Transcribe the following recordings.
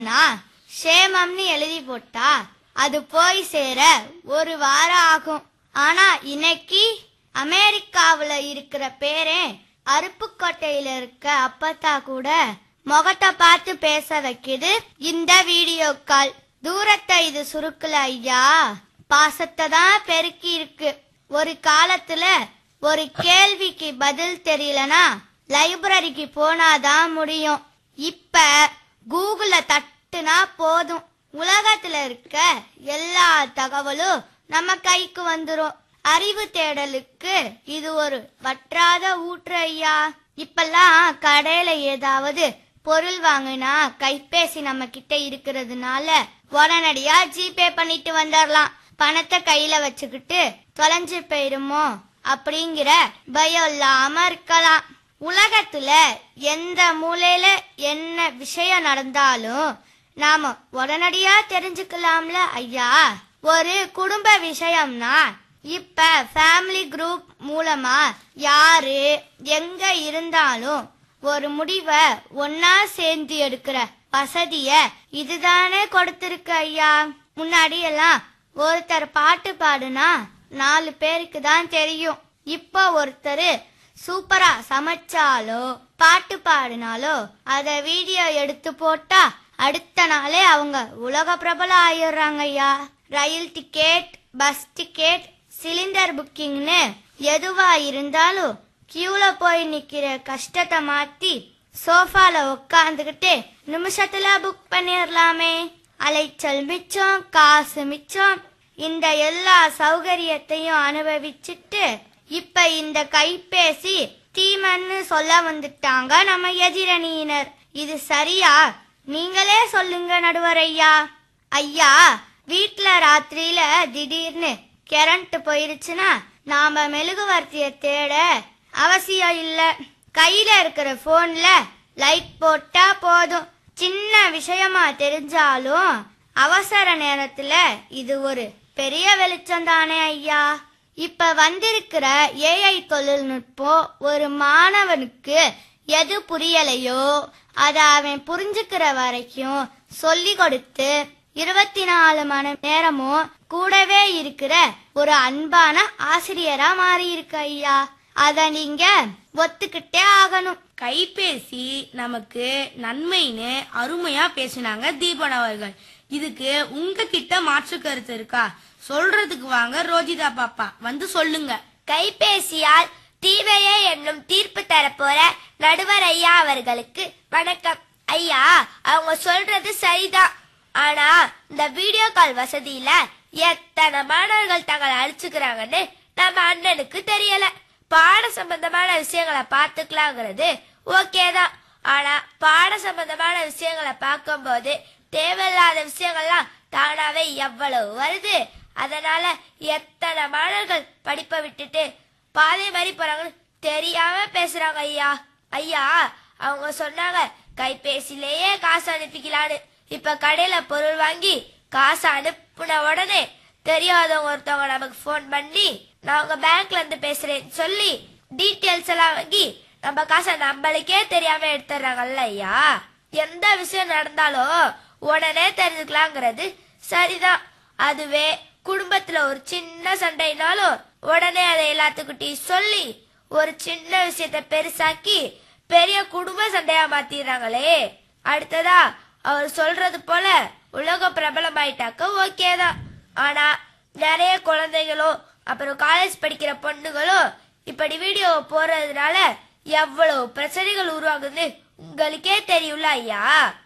நான் சேமம்னு எழுதி போட்டா அது போய் சேர ஒரு வாரம் ஆகும் ஆனா இன்னைக்கு அமெரிக்காவுல இருக்கிற பேரே அருப்புக்கோட்டையில இருக்க அப்பத்தா கூட முகத்தை பார்த்து பேச வைக்குது இந்த வீடியோ கால் தூரத்தை இது சுருக்கல ஐயா பாசத்தை தான் பெருக்கி இருக்கு ஒரு காலத்துல ஒரு கேள்விக்கு பதில் தெரியலனா லைப்ரரிக்கு போனாதான் முடியும் இப்ப கூகுள தட்டுனா போதும் உலகத்துல இருக்க எல்லா தகவலும் நம்ம கைக்கு வந்துரும் அறிவு தேடலுக்கு இது ஒரு வற்றாத ஊற்று ஐயா இப்பெல்லாம் கடையில ஏதாவது பொருள் வாங்கினா கைபேசி நம்ம கிட்ட இருக்கிறதுனால உடனடியா ஜிபே பண்ணிட்டு வந்துடலாம் பணத்தை கையில வச்சுக்கிட்டு தொலைஞ்சு போயிருமோ அப்படிங்கிற பயம் இல்லாம இருக்கலாம் உலகத்துல எந்த மூலையில என்ன விஷயம் நடந்தாலும் நாம உடனடியா தெரிஞ்சுக்கலாம்ல ஐயா ஒரு குடும்ப விஷயம்னா இப்ப ஃபேமிலி குரூப் மூலமா யாரு எங்க இருந்தாலும் ஒரு முடிவை ஒன்னா சேர்ந்து எடுக்கிற வசதிய இதுதானே கொடுத்திருக்கு ஐயா முன்னாடி எல்லாம் ஒருத்தர் பாட்டு பாடுனா நாலு பேருக்கு தான் தெரியும் இப்போ ஒருத்தர் சூப்பரா சமைச்சாலோ பாட்டு பாடினாலோ அத வீடியோ எடுத்து போட்டா அடுத்த நாளே அவங்க உலக பிரபலம் ஆயிடுறாங்க ஐயா rail ticket bus ticket cylinder புக்கிங்னு எதுவா இருந்தாலும் கியூல போய் நிக்கிற கஷ்டத்தை மாத்தி சோஃபால உட்காந்துக்கிட்டு நிமிஷத்துல புக் பண்ணிடலாமே அலைச்சல் மிச்சம் காசு மிச்சம் இந்த எல்லா சௌகரியத்தையும் அனுபவிச்சுட்டு இப்ப இந்த கைபேசி தீமன்னு சொல்ல வந்துட்டாங்க நம்ம எதிரணியினர் இது சரியா நீங்களே சொல்லுங்க நடுவர் ஐயா ஐயா வீட்ல ராத்திரியில திடீர்னு கரண்ட் போயிருச்சுன்னா நாம மெழுகுவர்த்திய தேட அவசியம் இல்ல கையில இருக்கிற போன்ல லைட் போட்டா போதும் சின்ன விஷயமா தெரிஞ்சாலும் அவசர நேரத்துல இது ஒரு பெரிய வெளிச்சம் தானே ஐயா இப்ப வந்திருக்கிற ஏஐ தொழில்நுட்பம் ஒரு மாணவனுக்கு எது புரியலையோ அத அவன் புரிஞ்சுக்கிற வரைக்கும் சொல்லி கொடுத்து இருபத்தி நாலு மணி நேரமும் கூடவே இருக்கிற ஒரு அன்பான ஆசிரியரா மாறி இருக்கு ஐயா அத நீங்க ஒத்துக்கிட்டே ஆகணும் கைபேசி நமக்கு நன்மைன்னு அருமையா பேசினாங்க தீபன் அவர்கள் இதுக்கு உங்ககிட்ட மாற்று கருத்து இருக்கா சொல்றதுக்கு வாங்க ரோஜிதா பாப்பா வந்து சொல்லுங்க கைபேசியால் தீமையே என்னும் தீர்ப்பு தரப்போற நடுவர் ஐயா அவர்களுக்கு வணக்கம் ஐயா அவங்க சொல்றது சரிதான் ஆனா இந்த வீடியோ கால் வசதியில எத்தனை மாணவர்கள் தங்களை அழிச்சுக்கிறாங்கன்னு நம்ம அண்ணனுக்கு தெரியல பாட சம்பந்தமான விஷயங்களை பார்த்துக்கலாங்கிறது ஓகே தான் ஆனா பாட சம்பந்தமான விஷயங்களை பார்க்கும்போது தேவையில்லாத விஷயங்கள்லாம் தானாவே எவ்வளவு வருது அதனால எத்தனை மாணவர்கள் படிப்பை விட்டுட்டு பாதை மாதிரி போறாங்கன்னு தெரியாம பேசுறாங்க ஐயா ஐயா அவங்க சொன்னாங்க கைபேசிலேயே காசு அனுப்பிக்கலான்னு இப்ப கடையில பொருள் வாங்கி காசு அனுப்புன உடனே தெரியாதவங்க ஒருத்தவங்க நமக்கு ஃபோன் பண்ணி நான் உங்க பேங்க்ல இருந்து பேசுறேன்னு சொல்லி டீட்டெயில்ஸ் எல்லாம் வாங்கி நம்ம காசை நம்மளுக்கே தெரியாம எடுத்துறாங்கல்ல ஐயா எந்த விஷயம் நடந்தாலும் உடனே தெரிஞ்சுக்கலாங்கிறது சரிதான் அதுவே குடும்பத்துல ஒரு சின்ன சண்டைனாலும் உடனே அதை எல்லாத்துக்கிட்டையும் சொல்லி ஒரு சின்ன விஷயத்த பெருசாக்கி பெரிய குடும்ப சண்டையா மாத்திடுறாங்களே அடுத்ததா அவர் சொல்றது போல உலக பிரபலம் ஆயிட்டாக்க ஓகே தான் ஆனா நிறைய குழந்தைகளும் அப்புறம் காலேஜ் படிக்கிற பொண்ணுங்களும் இப்படி வீடியோ போறதுனால எவ்வளவு பிரச்சனைகள் உருவாகுதுன்னு உங்களுக்கே தெரியும்ல ஐயா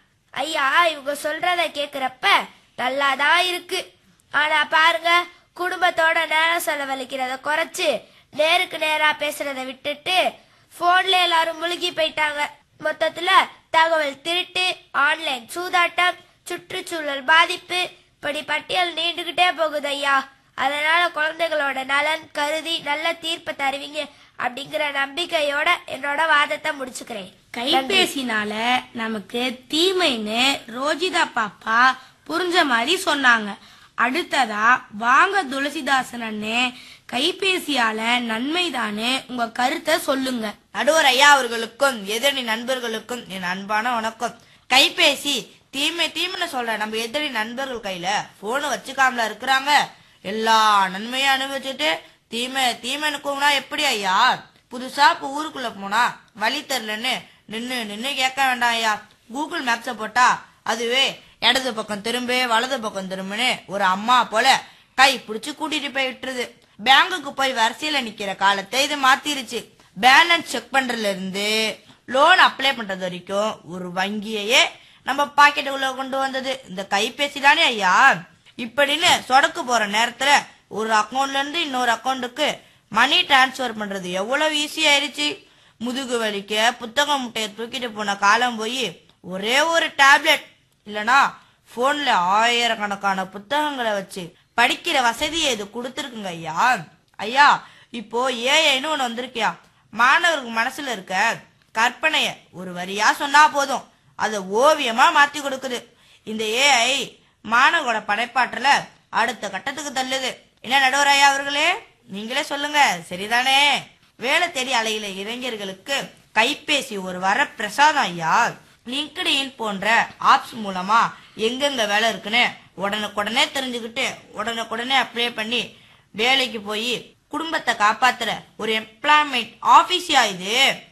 ஐயா இவங்க சொல்றத கேக்குறப்ப நல்லாதான் இருக்கு ஆனா பாருங்க குடும்பத்தோட நேரம் செலவழிக்கிறத குறைச்சு நேருக்கு நேரா பேசுறத விட்டுட்டு போன்ல எல்லாரும் முழுகி போயிட்டாங்க மொத்தத்துல தகவல் திருட்டு ஆன்லைன் சூதாட்டம் சுற்றுச்சூழல் பாதிப்பு இப்படி பட்டியல் நீண்டுகிட்டே போகுது ஐயா அதனால குழந்தைகளோட நலன் கருதி நல்ல தீர்ப்பு தருவீங்க அப்படிங்கிற நம்பிக்கையோட என்னோட வாதத்தை முடிச்சுக்கிறேன் கைபேசினால நமக்கு தீமைன்னு ரோஜிதா பாப்பா புரிஞ்ச மாதிரி சொன்னாங்க அடுத்ததா வாங்க துளசிதாசன் அண்ணே கைபேசியால நன்மைதானே உங்க கருத்தை சொல்லுங்க நடுவர் ஐயா அவர்களுக்கும் எதிரணி நண்பர்களுக்கும் என் அன்பான வணக்கம் கைபேசி தீமை தீமைன்னு சொல்ற நம்ம எதிரி நண்பர்கள் கையில போனை வச்சுக்காமல இருக்கிறாங்க எல்லா நன்மையும் அனுபவிச்சுட்டு தீமை தீமைன்னு கூப்பினா எப்படி ஐயா புதுசா இப்ப ஊருக்குள்ள போனா வழி தெரிலன்னு நின்னு நின்னு கேட்க வேண்டாம் ஐயா கூகுள் மேப்ஸ போட்டா அதுவே இடது பக்கம் திரும்பு வலது பக்கம் திரும்புன்னு ஒரு அம்மா போல கை பிடிச்சு கூட்டிட்டு போய் விட்டுருது பேங்குக்கு போய் வரிசையில நிக்கிற காலத்தை இது மாத்திருச்சு பேலன்ஸ் செக் பண்றதுல இருந்து லோன் அப்ளை பண்றது வரைக்கும் ஒரு வங்கியையே நம்ம பாக்கெட்டுக்குள்ள கொண்டு வந்தது இந்த கைபேசி தானே ஐயா இப்படின்னு சொடக்கு போற நேரத்துல ஒரு அக்கௌண்ட்ல இருந்து இன்னொரு அக்கௌண்ட்டுக்கு மணி டிரான்ஸ்ஃபர் பண்றது எவ்வளவு ஈஸி ஆயிருச்சு முதுகு வலிக்க புத்தக முட்டையை தூக்கிட்டு போன காலம் போய் ஒரே ஒரு டேப்லெட் இல்லனா போன்ல ஆயிரக்கணக்கான புத்தகங்களை வச்சு படிக்கிற வசதியை இது கொடுத்துருக்குங்க ஐயா ஐயா இப்போ ஏஐன்னு ஒண்ணு வந்திருக்கியா மாணவருக்கு மனசுல இருக்க கற்பனைய ஒரு வரியா சொன்னா போதும் அதை ஓவியமா மாத்தி கொடுக்குது இந்த ஏஐ மாணவரோட படைப்பாற்றல அடுத்த கட்டத்துக்கு தள்ளுது என்ன நடுவர் ஐயா அவர்களே நீங்களே சொல்லுங்க சரிதானே வேலை தேடி அலையில இளைஞர்களுக்கு கைபேசி ஒரு வர பிரசாதம் ஐயா லிங்க்டின் போன்ற ஆப்ஸ் மூலமா எங்கெங்க வேலை இருக்குன்னு உடனுக்குடனே தெரிஞ்சுக்கிட்டு உடனுக்குடனே அப்ளை பண்ணி வேலைக்கு போய் குடும்பத்தை காப்பாத்துற ஒரு எம்ப்ளாய்மெண்ட் ஆபீஸியா இது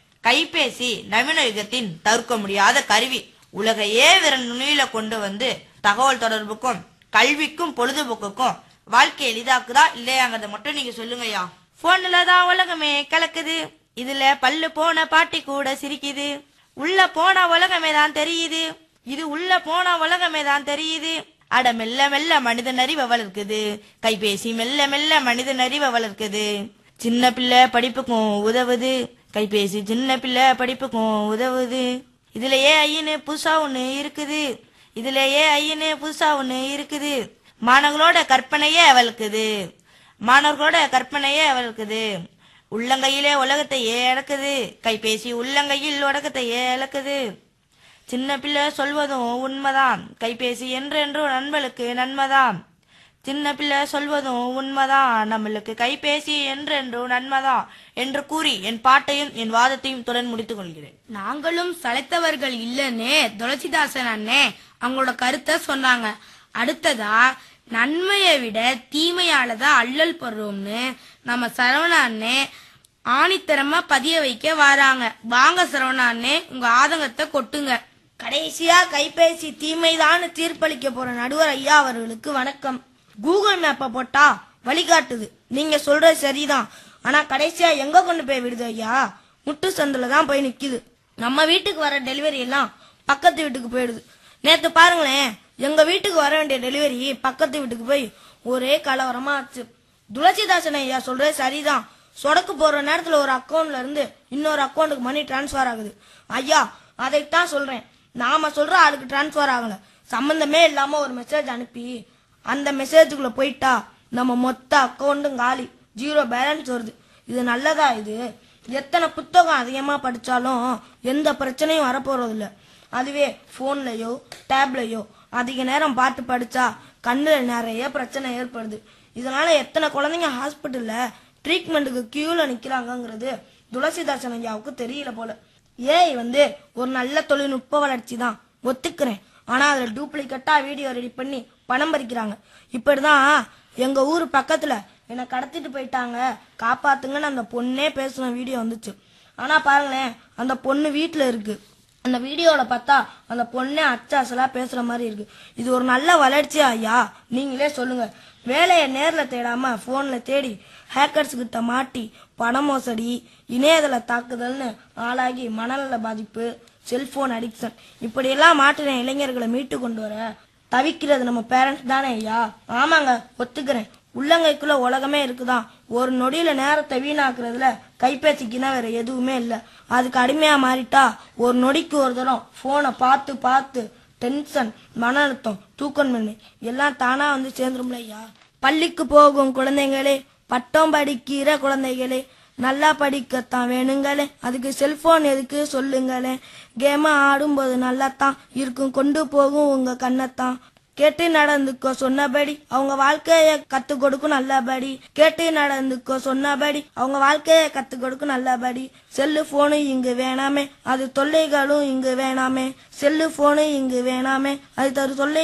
கைபேசி நவீன யுகத்தின் தவிர்க்க முடியாத கருவி உலகையே விரல் நுனியில கொண்டு வந்து தகவல் தொடர்புக்கும் கல்விக்கும் பொழுதுபோக்குக்கும் வாழ்க்கை எளிதாக்குதா இல்லையாங்கிறத மட்டும் நீங்க சொல்லுங்கய்யா போன்ல தான் உலகமே கலக்குது இதுல பல்லு போன பாட்டி கூட சிரிக்குது உள்ள போன உலகமே தான் தெரியுது இது உள்ள போன உலகமே தான் தெரியுது அட மெல்ல மெல்ல மனிதன் அறிவை வளர்க்குது கைபேசி மெல்ல மெல்ல மனிதன் அறிவை வளர்க்குது சின்ன பிள்ளை படிப்புக்கும் உதவுது கைபேசி சின்ன பிள்ளை படிப்புக்கும் உதவுது இதுலயே ஐயனு புதுசா ஒண்ணு இருக்குது இதுலயே ஐயனு புதுசா ஒண்ணு இருக்குது மாணவர்களோட கற்பனையே வளர்க்குது மாணவர்களோட கற்பனையே வளர்க்குது உள்ளங்கையிலே உலகத்தை இழக்குது கைபேசி உள்ளங்கையில் உலகத்தை இழக்குது சின்ன பிள்ளை சொல்வதும் உண்மைதான் கைபேசி என்றென்றும் நண்பர்களுக்கு நன்மைதான் சின்ன பிள்ளை சொல்வதும் உண்மைதான் நம்மளுக்கு கைபேசி என்றென்றும் நன்மைதான் என்று கூறி என் பாட்டையும் என் வாதத்தையும் தொடர்ந்து முடித்துக் கொள்கிறேன் நாங்களும் சளைத்தவர்கள் இல்லைன்னு துளசிதாசன் அண்ணே அவங்களோட கருத்தை சொன்னாங்க அடுத்ததா நன்மையை விட தீமையாலதான் அல்லல் படுறோம்னு நம்ம சரவண அண்ணே ஆணித்தரமா பதிய வைக்க வராங்க வாங்க சரவண அண்ணே உங்க ஆதங்கத்தை கொட்டுங்க கடைசியா கைபேசி தீமைதான் தீர்ப்பளிக்க போற நடுவர் ஐயா அவர்களுக்கு வணக்கம் கூகுள் மேப்பை போட்டா வழிகாட்டுது நீங்க சொல்றது சரிதான் ஆனா கடைசியா எங்க கொண்டு போய் விடுது ஐயா முட்டு சந்தில தான் போய் நிக்குது நம்ம வீட்டுக்கு வர டெலிவரி எல்லாம் பக்கத்து வீட்டுக்கு போயிடுது நேத்து பாருங்களேன் எங்க வீட்டுக்கு வர வேண்டிய டெலிவரி பக்கத்து வீட்டுக்கு போய் ஒரே கலவரமா ஆச்சு துளசிதாசன் ஐயா சொல்றது சரிதான் சொடக்கு போற நேரத்துல ஒரு அக்கவுண்ட்ல இருந்து இன்னொரு அக்கவுண்ட்டுக்கு மணி டிரான்ஸ்ஃபர் ஆகுது ஐயா அதைத்தான் சொல்றேன் நாம சொல்ற ஆளுக்கு டிரான்ஸ்ஃபர் ஆகல சம்பந்தமே இல்லாம ஒரு மெசேஜ் அனுப்பி அந்த மெசேஜுக்குள்ள போயிட்டா நம்ம மொத்த அக்கவுண்ட்டும் காலி ஜீரோ பேலன்ஸ் வருது இது நல்லதா இது எத்தனை புத்தகம் அதிகமா படிச்சாலும் எந்த பிரச்சனையும் வரப்போறது இல்ல அதுவே போன்லயோ டேப்லயோ அதிக நேரம் பார்த்து படிச்சா கண்ணுல நிறைய பிரச்சனை ஏற்படுது இதனால எத்தனை குழந்தைங்க ஹாஸ்பிட்டல்ல ட்ரீட்மெண்ட்டுக்கு கியூல நிக்கிறாங்கங்கிறது துளசிதாசன் ஐயாவுக்கு தெரியல போல ஏஐ வந்து ஒரு நல்ல தொழில்நுட்ப வளர்ச்சி தான் ஒத்துக்கிறேன் ஆனா அதுல டூப்ளிகேட்டா வீடியோ ரெடி பண்ணி பணம் பறிக்கிறாங்க இப்படிதான் எங்க ஊர் பக்கத்துல என்னை கடத்திட்டு போயிட்டாங்க காப்பாத்துங்கன்னு அந்த பொண்ணே பேசுன வீடியோ வந்துச்சு ஆனா பாருங்களேன் அந்த பொண்ணு வீட்டுல இருக்கு அந்த வீடியோல பார்த்தா அந்த பொண்ணே அச்சாசலா பேசுற மாதிரி இருக்கு இது ஒரு நல்ல வளர்ச்சியா ஐயா நீங்களே சொல்லுங்க வேலையை நேர்ல தேடாம போன்ல தேடி ஹேக்கர்ஸ் கிட்ட மாட்டி பண மோசடி இணையதள தாக்குதல்னு ஆளாகி மனநல பாதிப்பு செல்போன் அடிக்ஷன் இப்படியெல்லாம் மாட்டின இளைஞர்களை மீட்டு கொண்டு வர தவிக்கிறது நம்ம பேரண்ட்ஸ் தானே ஐயா ஆமாங்க ஒத்துக்கிறேன் உள்ளங்கைக்குள்ள உலகமே இருக்குதான் ஒரு நொடியில நேரத்தை வீணாக்குறதுல கைபேசிக்குன்னா வேற எதுவுமே இல்ல அதுக்கு அடிமையா மாறிட்டா ஒரு நொடிக்கு ஒரு தரம் போனை பார்த்து பார்த்து டென்ஷன் மன அழுத்தம் தூக்கமின்மை எல்லாம் தானா வந்து சேர்ந்துரும்ல ஐயா பள்ளிக்கு போகும் குழந்தைங்களே பட்டம் படிக்கிற குழந்தைகளே நல்லா படிக்கத்தான் வேணுங்களே அதுக்கு செல்போன் எதுக்கு சொல்லுங்களே கேம ஆடும்போது நல்லா தான் இருக்கும் கொண்டு போகும் உங்க கண்ணத்தான் கேட்டு நடந்துக்கோ சொன்னபடி அவங்க வாழ்க்கைய கத்து கொடுக்கும் நல்லபடி கேட்டு நடந்துக்கோ சொன்னபடி அவங்க வாழ்க்கைய கத்து கொடுக்கும் நல்லபடி செல்லு போனு இங்கு வேணாமே அது தொல்லைகளும் இங்கு வேணாமே செல்லு போனு இங்கு வேணாமே அது தரு தொல்லை